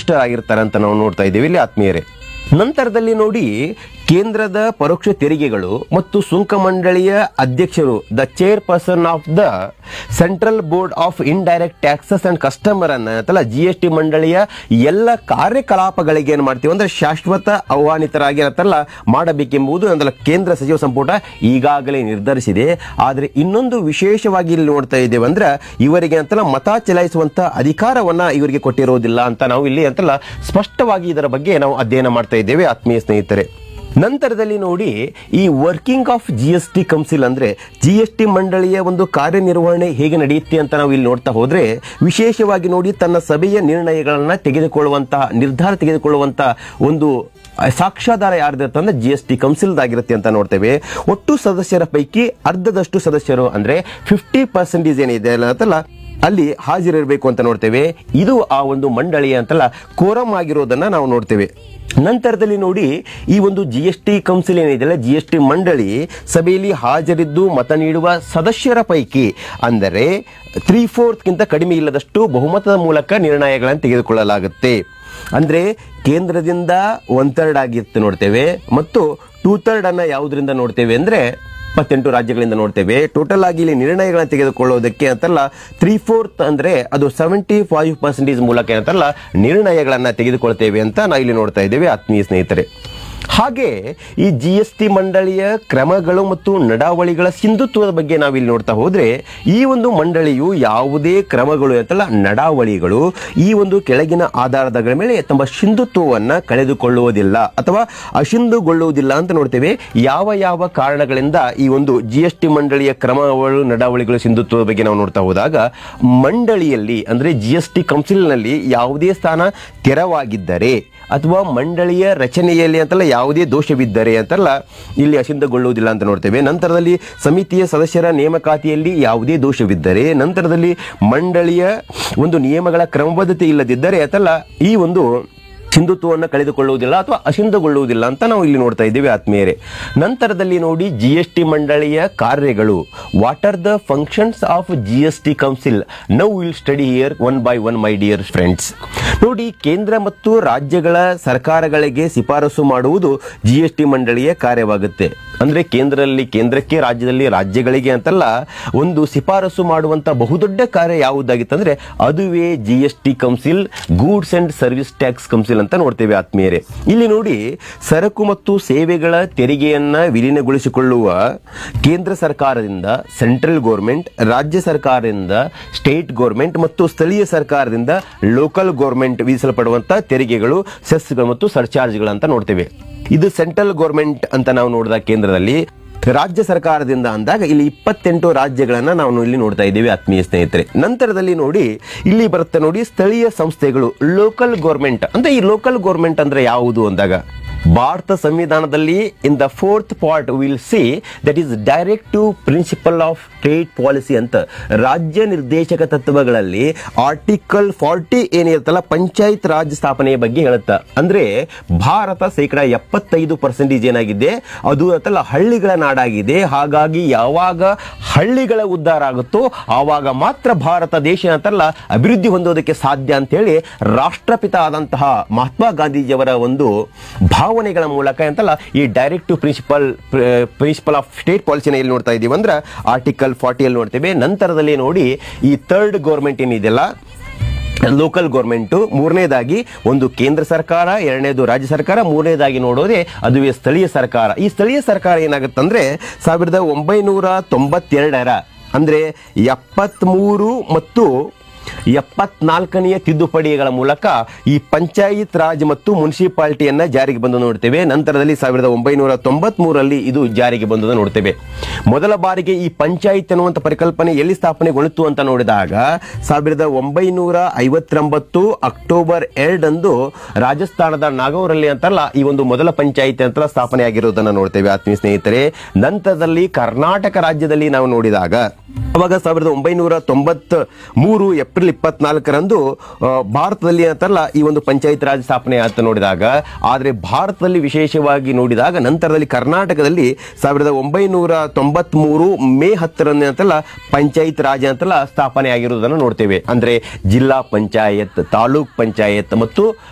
ವರಿಷ್ಠರಾಗಿರ್ತಾರೆ ಅಂತ ನಾವು ನೋಡ್ತಾ ಇದ್ದೀವಿ ಇಲ್ಲಿ ಆತ್ಮೀಯರೇ ನಂತರದಲ್ಲಿ ನೋಡಿ ಕೇಂದ್ರದ ಪರೋಕ್ಷ ತೆರಿಗೆಗಳು ಮತ್ತು ಸುಂಕ ಮಂಡಳಿಯ ಅಧ್ಯಕ್ಷರು the chairperson of the central board of indirect taxes and customer ಅನ್ನ ಜಿ ಎಸ್ ಟಿ ಮಂಡಳಿಯ ಎಲ್ಲ ಕಾರ್ಯಕಲಾಪಗಳಿಗೆ ಏನ್ ಮಾಡ್ತೀವಿ ಅಂದ್ರೆ ಶಾಶ್ವತ ಆಹ್ವಾನಿತರಾಗಿ ಏನಂತಲ್ಲ ಮಾಡಬೇಕೆಂಬುದು ಅಂದ್ರೆ ಕೇಂದ್ರ ಸಚಿವ ಸಂಪುಟ ಈಗಾಗಲೇ ನಿರ್ಧರಿಸಿದೆ ಆದ್ರೆ ಇನ್ನೊಂದು ವಿಶೇಷವಾಗಿ ಇಲ್ಲಿ ನೋಡ್ತಾ ಇದ್ದೇವೆ ಅಂದ್ರೆ ಇವರಿಗೆ ಅಂತಲ್ಲ ಮತ ಚಲಾಯಿಸುವಂತ ಅಧಿಕಾರವನ್ನ ಇವರಿಗೆ ಕೊಟ್ಟಿರೋದಿಲ್ಲ ಅಂತ ನಾವು ಇಲ್ಲಿ ಅಂತಲ್ಲ ಸ್ಪಷ್ಟವಾಗಿ ಇದರ ಬಗ್ಗೆ ನಾವು ಅಧ್ಯಯನ ಮಾಡ್ತಾ ಇದ್ದೇವೆ ಆತ್ಮೀಯ ಸ್ನೇಹಿತರೆ ನಂತರದಲ್ಲಿ ನೋಡಿ ಈ working of G S T council ಅಂದ್ರೆ ಜಿ ಎಸ್ ಟಿ ಮಂಡಳಿಯ ಒಂದು ಕಾರ್ಯನಿರ್ವಹಣೆ ಹೇಗೆ ನಡೆಯುತ್ತೆ ಅಂತ ನಾವು ಇಲ್ಲಿ ನೋಡ್ತಾ ಹೋದ್ರೆ ವಿಶೇಷವಾಗಿ ನೋಡಿ ತನ್ನ ಸಭೆಯ ನಿರ್ಣಯಗಳನ್ನ ತೆಗೆದುಕೊಳ್ಳುವಂತಹ ನಿರ್ಧಾರ ತೆಗೆದುಕೊಳ್ಳುವಂತಹ ಒಂದು ಸಾಕ್ಷ್ಯಾಧಾರ ಯಾರ್ದಿರುತ್ತೆ ಅಂದ್ರೆ ಜಿ ಎಸ್ ಟಿ ಕೌನ್ಸಿಲ್ದಾಗಿರುತ್ತೆ ಅಂತ ನೋಡ್ತೇವೆ ಒಟ್ಟು ಸದಸ್ಯರ ಪೈಕಿ ಅರ್ಧದಷ್ಟು ಸದಸ್ಯರು ಅಂದ್ರೆ ಫಿಫ್ಟಿ ಪರ್ಸೆಂಟೇಜ್ ಏನಿದೆ ಅಂತಲ್ಲ ಅಲ್ಲಿ ಹಾಜರಿರಬೇಕು ಅಂತ ನೋಡ್ತೇವೆ ಇದು ಆ ಒಂದು ಮಂಡಳಿ ಅಂತಲ್ಲ ಕೋರಂ ಆಗಿರೋದನ್ನ ನಾವು ನೋಡ್ತೇವೆ ನಂತರದಲ್ಲಿ ನೋಡಿ ಈ ಒಂದು ಜಿ ಎಸ್ ಟಿ ಕೌನ್ಸಿಲ್ ಏನಿದೆಯಲ್ಲ ಜಿ ಎಸ್ ಟಿ ಮಂಡಳಿ ಸಭೆಯಲ್ಲಿ ಹಾಜರಿದ್ದು ಮತ ನೀಡುವ ಸದಸ್ಯರ ಪೈಕಿ ಅಂದರೆ ತ್ರೀ ಫೋರ್ತ್ಗಿಂತ ಕಡಿಮೆ ಇಲ್ಲದಷ್ಟು ಬಹುಮತದ ಮೂಲಕ ನಿರ್ಣಯಗಳನ್ನು ತೆಗೆದುಕೊಳ್ಳಲಾಗುತ್ತೆ ಅಂದ್ರೆ ಕೇಂದ್ರದಿಂದ ಒನ್ ಥರ್ಡ್ ಆಗಿರುತ್ತೆ ನೋಡ್ತೇವೆ ಮತ್ತು ಟೂ ಥರ್ಡ್ ಅನ್ನ ಯಾವುದರಿಂದ ನೋಡ್ತೇವೆ ಅಂದ್ರೆ ಇಪ್ಪತ್ತೆಂಟು ರಾಜ್ಯಗಳಿಂದ ನೋಡ್ತೇವೆ ಟೋಟಲ್ ಆಗಿ ಇಲ್ಲಿ ನಿರ್ಣಯಗಳನ್ನು ತೆಗೆದುಕೊಳ್ಳೋದಕ್ಕೆ ಅಂತಲ್ಲ ತ್ರೀ ಫೋರ್ತ್ ಅಂದ್ರೆ ಅದು ಸೆವೆಂಟಿ ಫೈವ್ ಪರ್ಸೆಂಟೇಜ್ ಮೂಲಕ ಏನಂತಲ್ಲ ನಿರ್ಣಯಗಳನ್ನ ತೆಗೆದುಕೊಳ್ತೇವೆ ಅಂತ ನಾವು ಇಲ್ಲಿ ನೋಡ್ತಾ ಇದ್ದೇವೆ ಆತ್ಮೀಯ ಸ್ನೇಹಿತರೆ ಹಾಗೆ ಈ ಜಿ ಎಸ್ ಟಿ ಮಂಡಳಿಯ ಕ್ರಮಗಳು ಮತ್ತು ನಡಾವಳಿಗಳ ಸಿಂಧುತ್ವದ ಬಗ್ಗೆ ನಾವಿಲ್ಲಿ ನೋಡ್ತಾ ಹೋದ್ರೆ ಈ ಒಂದು ಮಂಡಳಿಯು ಯಾವುದೇ ಕ್ರಮಗಳು ಅಂತಲ್ಲ ನಡಾವಳಿಗಳು ಈ ಒಂದು ಕೆಳಗಿನ ಆಧಾರದ ಮೇಲೆ ತಮ್ಮ ಸಿಂಧುತ್ವವನ್ನ ಕಳೆದುಕೊಳ್ಳುವುದಿಲ್ಲ ಅಥವಾ ಅಸಿಂಧುಗೊಳ್ಳುವುದಿಲ್ಲ ಅಂತ ನೋಡ್ತೇವೆ ಯಾವ ಯಾವ ಕಾರಣಗಳಿಂದ ಈ ಒಂದು ಜಿ ಎಸ್ ಟಿ ಮಂಡಳಿಯ ಕ್ರಮಗಳು ನಡಾವಳಿಗಳು ಸಿಂಧುತ್ವದ ಬಗ್ಗೆ ನಾವು ನೋಡ್ತಾ ಹೋದಾಗ ಮಂಡಳಿಯಲ್ಲಿ ಅಂದ್ರೆ ಜಿ ಎಸ್ ಟಿ ಕೌನ್ಸಿಲ್ನಲ್ಲಿ ಯಾವುದೇ ಸ್ಥಾನ ತೆರವಾಗಿದ್ದರೆ ಅಥವಾ ಮಂಡಳಿಯ ರಚನೆಯಲ್ಲಿ ಅಂತಲ್ಲ ಯಾವುದೇ ದೋಷವಿದ್ದರೆ ಅಂತಲ್ಲ ಇಲ್ಲಿ ಅಸಿಂಧಗೊಳ್ಳುವುದಿಲ್ಲ ಅಂತ ನೋಡ್ತೇವೆ ನಂತರದಲ್ಲಿ ಸಮಿತಿಯ ಸದಸ್ಯರ ನೇಮಕಾತಿಯಲ್ಲಿ ಯಾವುದೇ ದೋಷವಿದ್ದರೆ ನಂತರದಲ್ಲಿ ಮಂಡಳಿಯ ಒಂದು ನಿಯಮಗಳ ಕ್ರಮಬದ್ಧತೆ ಇಲ್ಲದಿದ್ದರೆ ಅಂತಲ್ಲ ಈ ಒಂದು ಸಿಂಧುತ್ವವನ್ನು ಕಳೆದುಕೊಳ್ಳುವುದಿಲ್ಲ ಅಥವಾ ಅಸಿಂಧಗೊಳ್ಳುವುದಿಲ್ಲ ಅಂತ ನಾವು ಇಲ್ಲಿ ನೋಡ್ತಾ ಇದ್ದೇವೆ ಆತ್ಮೀಯರೇ ನಂತರದಲ್ಲಿ ನೋಡಿ ಜಿ ಎಸ್ ಟಿ ಮಂಡಳಿಯ ಕಾರ್ಯಗಳು what are the functions of G S T council now will study here one by one my dear friends ನೋಡಿ ಕೇಂದ್ರ ಮತ್ತು ರಾಜ್ಯಗಳ ಸರ್ಕಾರಗಳಿಗೆ ಶಿಫಾರಸು ಮಾಡುವುದು ಜಿ ಎಸ್ ಟಿ ಮಂಡಳಿಯ ಕಾರ್ಯವಾಗುತ್ತೆ ಅಂದ್ರೆ ಕೇಂದ್ರದಲ್ಲಿ ಕೇಂದ್ರಕ್ಕೆ ರಾಜ್ಯದಲ್ಲಿ ರಾಜ್ಯಗಳಿಗೆ ಅಂತಲ್ಲ ಒಂದು ಶಿಫಾರಸು ಮಾಡುವಂತ ಬಹುದೊಡ್ಡ ಕಾರ್ಯ ಯಾವುದಾಗಿತ್ತಂದ್ರೆ ಅದುವೇ G S T council goods and service tax council ಅಂತ ನೋಡ್ತೇವೆ ಆತ್ಮೀಯರೇ ಇಲ್ಲಿ ನೋಡಿ ಸರಕು ಮತ್ತು ಸೇವೆಗಳ ತೆರಿಗೆಯನ್ನ ವಿಲೀನಗೊಳಿಸಿಕೊಳ್ಳುವ ಕೇಂದ್ರ ಸರ್ಕಾರದಿಂದ ಸೆಂಟ್ರಲ್ ಗೋರ್ಮೆಂಟ್ ರಾಜ್ಯ ಸರ್ಕಾರದಿಂದ ಸ್ಟೇಟ್ ಗೋರ್ಮೆಂಟ್ ಮತ್ತು ಸ್ಥಳೀಯ ಸರ್ಕಾರದಿಂದ ಲೋಕಲ್ ಗೋರ್ಮೆಂಟ್ ವಿಧಿಸಲ್ಪಡುವಂತ ತೆರಿಗೆಗಳು ಸೆಸ್ಗಳು ಮತ್ತು ಸರ್ಚಾರ್ಜ್ಗಳು ಅಂತ ನೋಡ್ತೇವೆ ಇದು ಸೆಂಟ್ರಲ್ ಗೋರ್ಮೆಂಟ್ ಅಂತ ನಾವು ನೋಡಿದ ಕೇಂದ್ರದಲ್ಲಿ ರಾಜ್ಯ ಸರ್ಕಾರದಿಂದ ಅಂದಾಗ ಇಲ್ಲಿ ಇಪ್ಪತ್ತೆಂಟು ರಾಜ್ಯಗಳನ್ನ ನಾವು ಇಲ್ಲಿ ನೋಡ್ತಾ ಇದ್ದೀವಿ ಆತ್ಮೀಯ ಸ್ನೇಹಿತರೆ ನಂತರದಲ್ಲಿ ನೋಡಿ ಇಲ್ಲಿ ಬರುತ್ತೆ ನೋಡಿ ಸ್ಥಳೀಯ ಸಂಸ್ಥೆಗಳು ಲೋಕಲ್ ಗೋರ್ಮೆಂಟ್ ಅಂದ್ರೆ ಈ ಲೋಕಲ್ ಗೋರ್ಮೆಂಟ್ ಅಂದ್ರೆ ಯಾವುದು ಅಂದಾಗ ಭಾರತ ಸಂವಿಧಾನದಲ್ಲಿ in the fourth part will see that is directive principle of state policy ಅಂತ ರಾಜ್ಯ ನಿರ್ದೇಶಕ ತತ್ವಗಳಲ್ಲಿ ಆರ್ಟಿಕಲ್ ಫಾರ್ಟಿ ಏನಿರುತ್ತಲ್ಲ ಪಂಚಾಯತ್ ರಾಜ್ ಸ್ಥಾಪನೆಯ ಬಗ್ಗೆ ಹೇಳುತ್ತಾ ಅಂದ್ರೆ ಭಾರತ ಶೇಕಡ ಎಪ್ಪತ್ತೈದು ಪರ್ಸೆಂಟೇಜ್ ಏನಾಗಿದೆ ಅದು ಅಂತಲ್ಲ ಹಳ್ಳಿಗಳ ನಾಡಾಗಿದೆ ಹಾಗಾಗಿ ಯಾವಾಗ ಹಳ್ಳಿಗಳ ಉದ್ಧಾರ ಆಗುತ್ತೋ ಆವಾಗ ಮಾತ್ರ ಭಾರತ ದೇಶ ಅಂತಲ್ಲ ಅಭಿವೃದ್ಧಿ ಹೊಂದೋದಕ್ಕೆ ಸಾಧ್ಯ ಅಂತ ಹೇಳಿ ರಾಷ್ಟ್ರಪಿತ ಆದಂತಹ ಮಹಾತ್ಮ ಗಾಂಧೀಜಿಯವರ ಒಂದು ಭಾವನೆಗಳ ಮೂಲಕ ಅಂತಲ್ಲ ಈ directive principle principle of state ಪಾಲಿಸಿನ ಎಲ್ಲಿ ನೋಡ್ತಾ ಇದೀವಿ ಅಂದ್ರೆ ಆರ್ಟಿಕಲ್ ಫಾರ್ಟಿಯಲ್ಲಿ ನೋಡ್ತೇವೆ ನಂತರದಲ್ಲಿ ನೋಡಿ ಈ ಥರ್ಡ್ ಗೌರ್ಮೆಂಟ್ ಏನಿದೆಯಲ್ಲ ಲೋಕಲ್ ಗೌರ್ಮೆಂಟ್ ಮೂರನೇದಾಗಿ ಒಂದು ಕೇಂದ್ರ ಸರ್ಕಾರ ಎರಡನೇದು ರಾಜ್ಯ ಸರ್ಕಾರ ಮೂರನೇದಾಗಿ ನೋಡೋದೇ ಅದುವೇ ಸ್ಥಳೀಯ ಸರ್ಕಾರ ಈ ಸ್ಥಳೀಯ ಸರ್ಕಾರ ಏನಾಗುತ್ತಂದ್ರೆ ಸಾವಿರದ ಒಂಬೈನೂರ ತೊಂಬತ್ತೆರಡರ ಅಂದ್ರೆ ಎಪ್ಪತ್ಮೂರು ಮತ್ತು ಎಪ್ಪತ್ನಾಲ್ಕನೆಯ ತಿದ್ದುಪಡಿಗಳ ಮೂಲಕ ಈ ಪಂಚಾಯತ್ ರಾಜ್ ಮತ್ತು ಮುನ್ಸಿಪಾಲಿಟಿಯನ್ನ ಜಾರಿಗೆ ಬಂದು ನೋಡ್ತೇವೆ ನಂತರದಲ್ಲಿ ಸಾವಿರದ ಒಂಬೈನೂರ ತೊಂಬತ್ ಮೂರರಲ್ಲಿ ಇದು ಜಾರಿಗೆ ಬಂದದ್ದು ನೋಡ್ತೇವೆ ಮೊದಲ ಬಾರಿಗೆ ಈ ಪಂಚಾಯತ್ ಅನ್ನುವಂಥ ಪರಿಕಲ್ಪನೆ ಎಲ್ಲಿ ಸ್ಥಾಪನೆಗೊಳ್ತು ಅಂತ ನೋಡಿದಾಗ ಸಾವಿರದ ಒಂಬೈನೂರ ಐವತ್ತೊಂಬತ್ತು ಅಕ್ಟೋಬರ್ ಎರಡಂದು ರಾಜಸ್ಥಾನದ ನಾಗೌರಲ್ಲಿ ಅಂತಲ್ಲ ಈ ಒಂದು ಮೊದಲ ಪಂಚಾಯತ್ ಅಂತ ಸ್ಥಾಪನೆ ಆಗಿರೋದನ್ನ ನೋಡ್ತೇವೆ ಆತ್ಮೀಯ ಸ್ನೇಹಿತರೆ ನಂತರದಲ್ಲಿ ಕರ್ನಾಟಕ ರಾಜ್ಯದಲ್ಲಿ ನಾವು ನೋಡಿದಾಗ ಅವಾಗ ಸಾವಿರದ ಒಂಬೈನೂರ ತೊಂಬತ್ ಮೂರು ಏಪ್ರಿಲ್ ಇಪ್ಪತ್ನಾಲ್ಕರಂದು ಆ, ಭಾರತದಲ್ಲಿ ಅಂತಲ್ಲ ಈ ಒಂದು ಪಂಚಾಯತ್ ರಾಜ್ ಸ್ಥಾಪನೆ ಅಂತ ನೋಡಿದಾಗ ಆದರೆ ಭಾರತದಲ್ಲಿ ವಿಶೇಷವಾಗಿ ನೋಡಿದಾಗ ನಂತರದಲ್ಲಿ ಕರ್ನಾಟಕದಲ್ಲಿ ಸಾವಿರದ ಒಂಬೈನೂರ ತೊಂಬತ್ ಮೂರು ಮೇ ಹತ್ತರಂದು ಅಂತಲ್ಲ ಪಂಚಾಯತ್ ರಾಜ್ ಅಂತಲ್ಲ ಸ್ಥಾಪನೆ ಆಗಿರುವುದನ್ನು ನೋಡ್ತೇವೆ ಅಂದ್ರೆ ಜಿಲ್ಲಾ ಪಂಚಾಯತ್ ತಾಲೂಕ್ ಪಂಚಾಯತ್ ಮತ್ತು